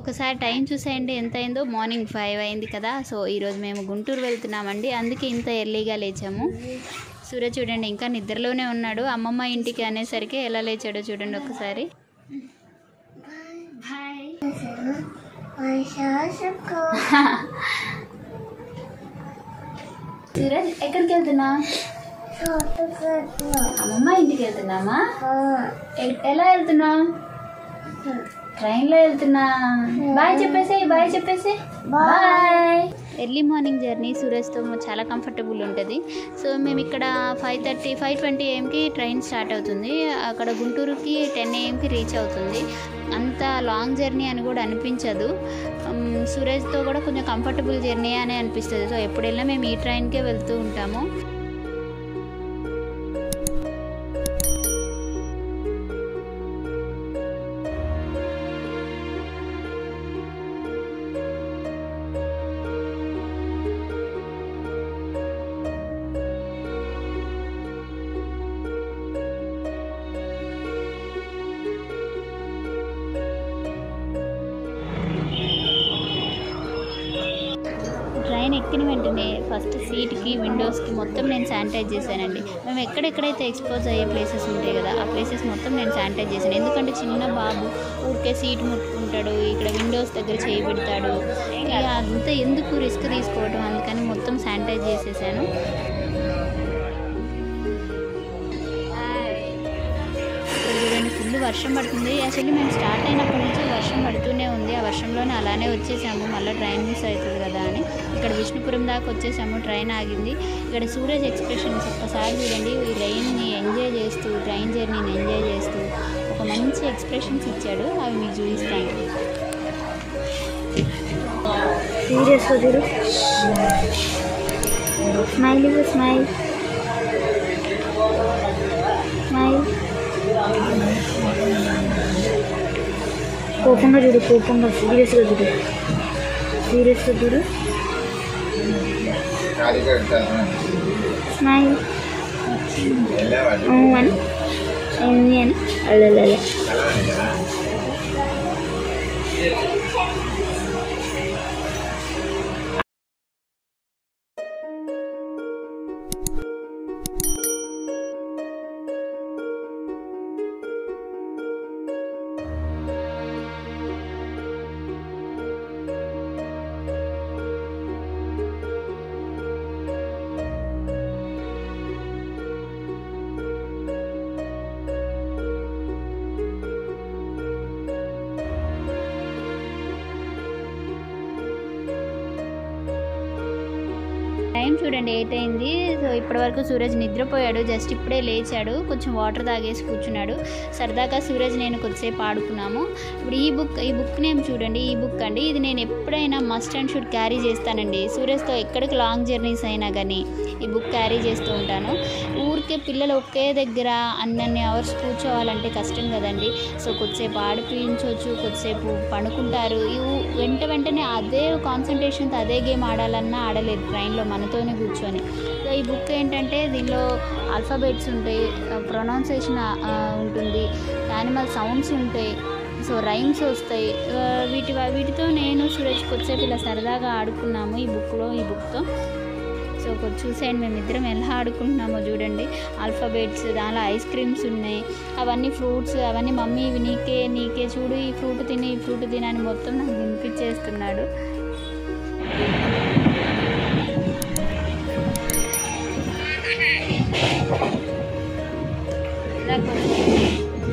ఒకసారి టైం చూసేయండి ఎంత అయిందో మార్నింగ్ ఫైవ్ అయింది కదా సో ఈరోజు మేము గుంటూరు వెళ్తున్నామండి అందుకే ఇంత ఎర్లీగా లేచాము సూర్య చూడండి ఇంకా నిద్రలోనే ఉన్నాడు అమ్మమ్మ ఇంటికి అనేసరికి ఎలా లేచాడో చూడండి ఒకసారి సూరజ్ ఎక్కడికి వెళ్తున్నా అమ్మమ్మ ఇంటికి వెళ్తున్నామా ఎ- ఎలా వెళ్తున్నా ట్రైన్లో వెళ్తున్నా బాయ్ చెప్పేసి బాయ్ చెప్పేసి బాయ్ ఎర్లీ మార్నింగ్ జర్నీ సూరజ్తో చాలా కంఫర్టబుల్ ఉంటుంది సో మేము ఇక్కడ ఫైవ్ థర్టీ ఫైవ్ ట్వంటీ ఏఎంకి ట్రైన్ స్టార్ట్ అవుతుంది అక్కడ గుంటూరుకి టెన్ ఏఎంకి రీచ్ అవుతుంది అంత లాంగ్ జర్నీ అని కూడా అనిపించదు ఉమ్, సూరజ్తో కూడా కొంచెం కంఫర్టబుల్ జర్నీ అని అనిపిస్తుంది సో ఎప్పుడు వెళ్ళినా మేము ఈ ట్రైన్కే వెళ్తూ ఉంటాము ట్రైన్ ఎక్కిన వెంటనే ఫస్ట్ సీట్కి విండోస్కి మొత్తం నేను శానిటైజ్ చేశానండి మేము ఎక్కడెక్కడైతే ఎక్స్పోజ్ అయ్యే ప్లేసెస్ ఉంటాయి కదా ఆ ప్లేసెస్ మొత్తం నేను శానిటైజ్ చేశాను ఎందుకంటే చిన్న బాబు ఊరికే సీట్ ముట్టుకుంటాడు ఇక్కడ విండోస్ దగ్గర చేయి పెడతాడు ఇక అంతా ఎందుకు రిస్క్ తీసుకోవడం అందుకని మొత్తం శానిటైజ్ చేసేసాను ఇక్కడ చూడండి ఫుల్ వర్షం పడుతుంది యాక్చువల్లీ మేము స్టార్ట్ అయినప్పటి నుంచి వర్షం పడుతూనే ఉంది ఆ వర్షంలోనే అలానే వచ్చేసాము మళ్ళీ ట్రైన్ మిస్ అవుతుంది కదా అని ఇక్కడ విష్ణుపురం దాకా వచ్చేసాము ట్రైన్ ఆగింది ఇక్కడ సూరజ్ ఎక్స్ప్రెషన్స్ ఒక్కసారి చూడండి ఈ రైన్ని ఎంజాయ్ చేస్తూ ట్రైన్ జర్నీని ఎంజాయ్ చేస్తూ ఒక మంచి ఎక్స్ప్రెషన్స్ ఇచ్చాడు అవి మీకు చూపిస్తాను సీరియస్ చూడు స్మైల్ ఇవ్వు స్మైల్ స్మైల్ కోపంగా చూడు కోపంగా సీరియస్గా చూడు సీరియస్గా చూడు స్మైల్ అని ఏంది అని అల్లలే టైం చూడండి ఎయిట్ అయింది సో ఇప్పటి వరకు సూరజ్ నిద్రపోయాడు జస్ట్ ఇప్పుడే లేచాడు కొంచెం వాటర్ తాగేసి కూర్చున్నాడు సరదాగా సూరజ్ నేను కొద్దిసేపు ఆడుకున్నాము ఇప్పుడు ఈ బుక్ ఈ బుక్ నేమ్ చూడండి ఈ బుక్ అండి ఇది నేను ఎప్పుడైనా మస్ట్ అండ్ షుడ్ క్యారీ చేస్తానండి సూరజ్తో ఎక్కడికి లాంగ్ జర్నీస్ అయినా కానీ ఈ బుక్ క్యారీ చేస్తూ ఉంటాను ఊరికే పిల్లలు ఒకే దగ్గర అన్నన్ని అవర్స్ కూర్చోవాలంటే కష్టం కదండి సో కొద్దిసేపు ఆడిపించవచ్చు కొద్దిసేపు పడుకుంటారు ఈ ఊ- వెంట వెంటనే అదే కాన్సన్ట్రేషన్తో అదే గేమ్ ఆడాలన్నా ఆడలేదు ట్రైన్లో మనతోనే కూర్చొని సో ఈ బుక్ ఏంటంటే దీనిలో ఆల్ఫాబెట్స్ ఉంటాయి ప్రొనౌన్సేషన్ ఉంటుంది యానిమల్ సౌండ్స్ ఉంటాయి సో రైమ్స్ వస్తాయి ఆ, వీటి వీటితో నేను సురేష్ కొద్దిసేపు ఇలా సరదాగా ఆడుకున్నాము ఈ బుక్లో ఈ బుక్తో సో కొంచెం చూసేయండి మేము ఇద్దరం ఎలా ఆడుకుంటున్నామో చూడండి ఆల్ఫాబెట్స్ దానిలో ఐస్ క్రీమ్స్ ఉన్నాయి అవన్నీ ఫ్రూట్స్ అవన్నీ మమ్మీ ఇవి నీకే నీకే చూడు ఈ ఫ్రూట్ తిని ఈ ఫ్రూట్ తిని అని మొత్తం నాకు వినిపించేస్తున్నాడు ఇలా కొంచెం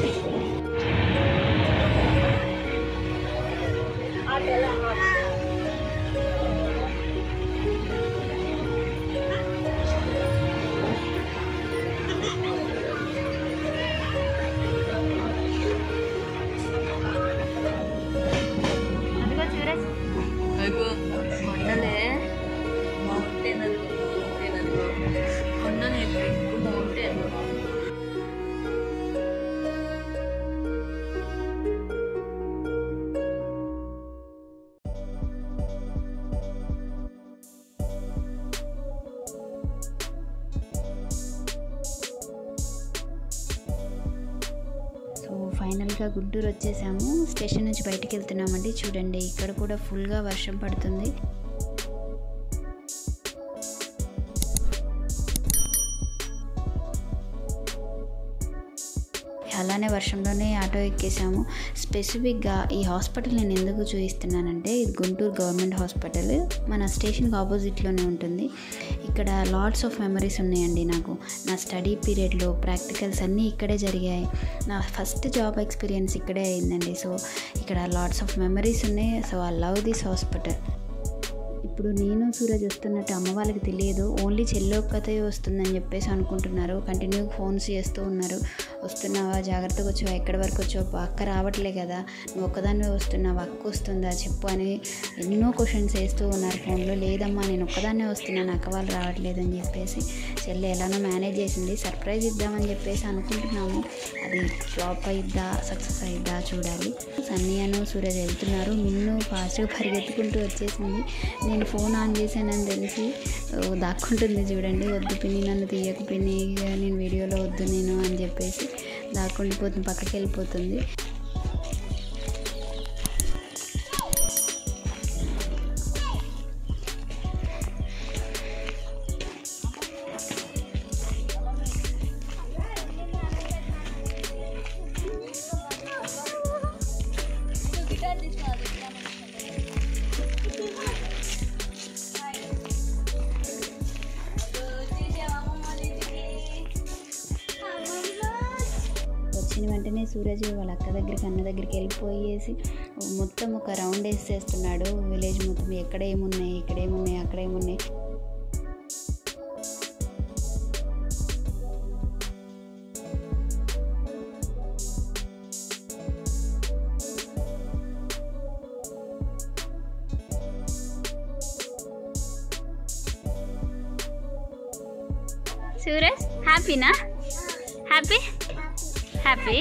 అదిగో చూరస్ అదిగో కొండలే మౌంటైన్ అది మౌంటైన్ అదిగో కొండనే మౌంటైన్ ఫైనల్గా గుంటూరు వచ్చేసాము స్టేషన్ నుంచి బయటికి వెళ్తున్నామండి చూడండి ఇక్కడ కూడా ఫుల్గా వర్షం పడుతుంది అలానే వర్షంలోనే ఆటో ఎక్కేసాము స్పెసిఫిక్గా ఈ హాస్పిటల్ నేను ఎందుకు చూపిస్తున్నానంటే ఇది గుంటూరు గవర్నమెంట్ హాస్పిటల్ మన స్టేషన్కి ఆపోజిట్లోనే ఉంటుంది ఇక్కడ లాట్స్ ఆఫ్ మెమరీస్ ఉన్నాయండి నాకు నా స్టడీ పీరియడ్లో ప్రాక్టికల్స్ అన్నీ ఇక్కడే జరిగాయి నా ఫస్ట్ జాబ్ ఎక్స్పీరియన్స్ ఇక్కడే అయిందండి సో ఇక్కడ లాట్స్ ఆఫ్ మెమరీస్ ఉన్నాయి so I love this hospital ఇప్పుడు నేను సూరజ్ వస్తున్నట్టు అమ్మ వాళ్ళకి తెలియదు ఓన్లీ చెల్లి ఒక్కతే వస్తుందని చెప్పేసి అనుకుంటున్నారు కంటిన్యూ ఫోన్స్ చేస్తూ ఉన్నారు వస్తున్నావా జాగ్రత్తగా వచ్చావా ఎక్కడి వరకు వచ్చావు అక్క రావట్లే కదా నువ్వు ఒక్కదాన్ని వస్తున్నావా అక్క వస్తుందా చెప్పు అని ఎన్నో క్వశ్చన్స్ వేస్తూ ఉన్నారు ఫోన్లో లేదమ్మా నేను ఒక్కదాన్నే వస్తున్నాను అక్క వాళ్ళు రావట్లేదని చెప్పేసి చెల్లి ఎలానో మేనేజ్ చేసింది సర్ప్రైజ్ ఇద్దామని చెప్పేసి అనుకుంటున్నాము అది ఫ్లాప్ అయిద్దా సక్సెస్ అయిద్దా చూడాలి సన్నీ అను సూరజ్ వెళ్తున్నారు మిన్ను ఫాస్ట్గా పరిగెత్తుకుంటూ వచ్చేసింది నేను ఫోన్ ఆన్ చేశానని తెలిసి ఓ, దాక్కుంటుంది చూడండి వద్దు పిన్ని నన్ను తీయక పిన్ని ఇక నేను వీడియోలో వద్దు నేను అని చెప్పేసి దాక్కుండిపోతుంది పక్కకి వెళ్ళిపోతుంది వచ్చిన వెంటనే సూరజ్ వాళ్ళ అక్క దగ్గరికి అన్న దగ్గరికి వెళ్ళిపోయేసి మొత్తం ఒక రౌండ్ వేసేస్తున్నాడు విలేజ్ మొత్తం ఎక్కడ ఏమున్నాయి ఇక్కడ ఏమున్నాయి అక్కడ ఏమున్నాయి సూరజ్ హ్యాపీనా హ్యాపీ హ్యాపీ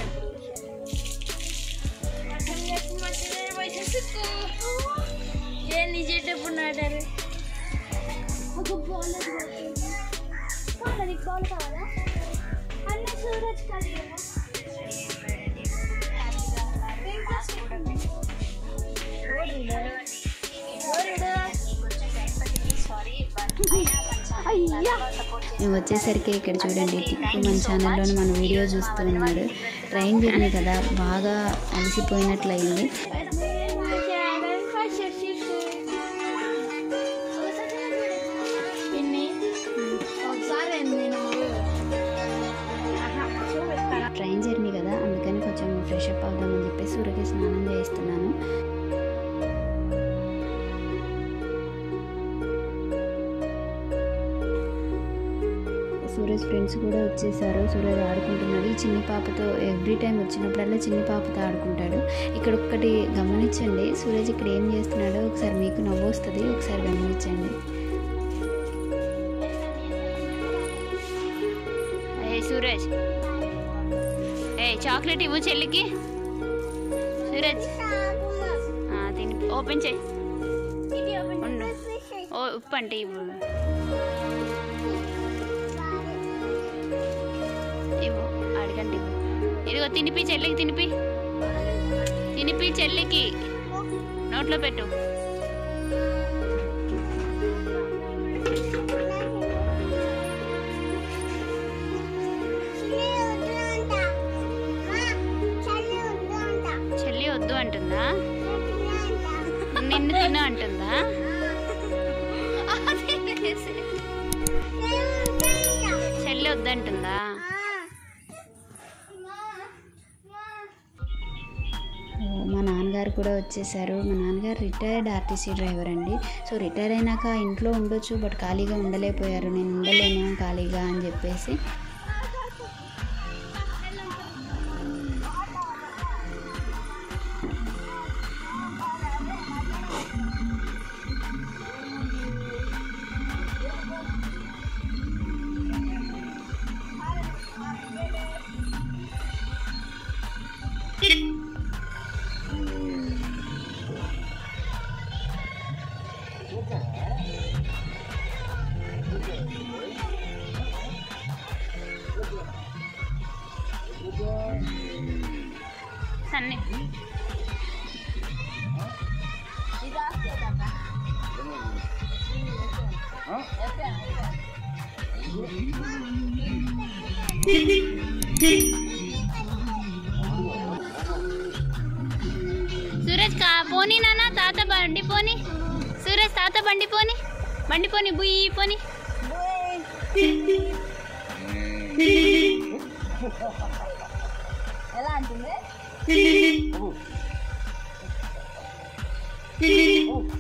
ఏ నిజేటప్పుడు నాటారు ఒక బాల్ బాల్ అది బాల్ కావాలా అన్న సూరజ్ కలిగి అయ్యా మేము వచ్చేసరికి ఇక్కడ చూడండి టిక్కు మన ఛానల్లోని మన వీడియో చూస్తూ ఉన్నాడు ట్రైన్ జర్నీ కదా బాగా అలసిపోయినట్లయింది ఒకసారి నేను ట్రైన్ జర్నీ కదా అందుకని కొంచెం ఫ్రెష్ అప్ అవుదామని చెప్పేసి ఊరికే స్నానం చేస్తున్నాను సూరజ్ ఫ్రెండ్స్ కూడా వచ్చేసారు సూరజ్ ఆడుకుంటున్నాడు ఈ చిన్ని పాపతో ఎవ్రీ టైం వచ్చినప్పుడల్లా చిన్ని పాపతో ఆడుకుంటాడు ఇక్కడ ఒక్కటి గమనించండి సూరజ్ ఇక్కడ ఏం చేస్తున్నాడో ఒకసారి మీకు నవ్వు వస్తుంది ఒకసారి గమనించండి ఏ సూరజ్ ఏ చాక్లెట్ ఇవ్వు చెల్లికి సూరజ్ ఆ, తిని ఓపెన్ చేయి ఉండు ఓ ఉప్పు అంటే ఇవ్వు ఇవ్వు అడగండి ఇవ్వు ఇదిగో తినిపి చెల్లికి తినిపి తినిపి చెల్లికి నోట్లో పెట్టు చెల్లి వద్దు అంటుందా నిన్ను తిను అంటుందా చెల్లి వద్దంటుందా ఓ, మా నాన్నగారు కూడా వచ్చేసారు మా నాన్నగారు రిటైర్డ్ ఆర్టీసీ డ్రైవర్ అండి సో రిటైర్ అయినాక ఇంట్లో ఉండొచ్చు బట్ ఖాళీగా ఉండలేకపోయారు నేను ఉండలేను ఖాళీగా అని చెప్పేసి అన్ని సూరజ్ కా పోనీ నాన్న తాత బండి పోని సూరజ్ తాత బండి పోని బండి పోని బుయ్యి పోని ఎలా అంటుంది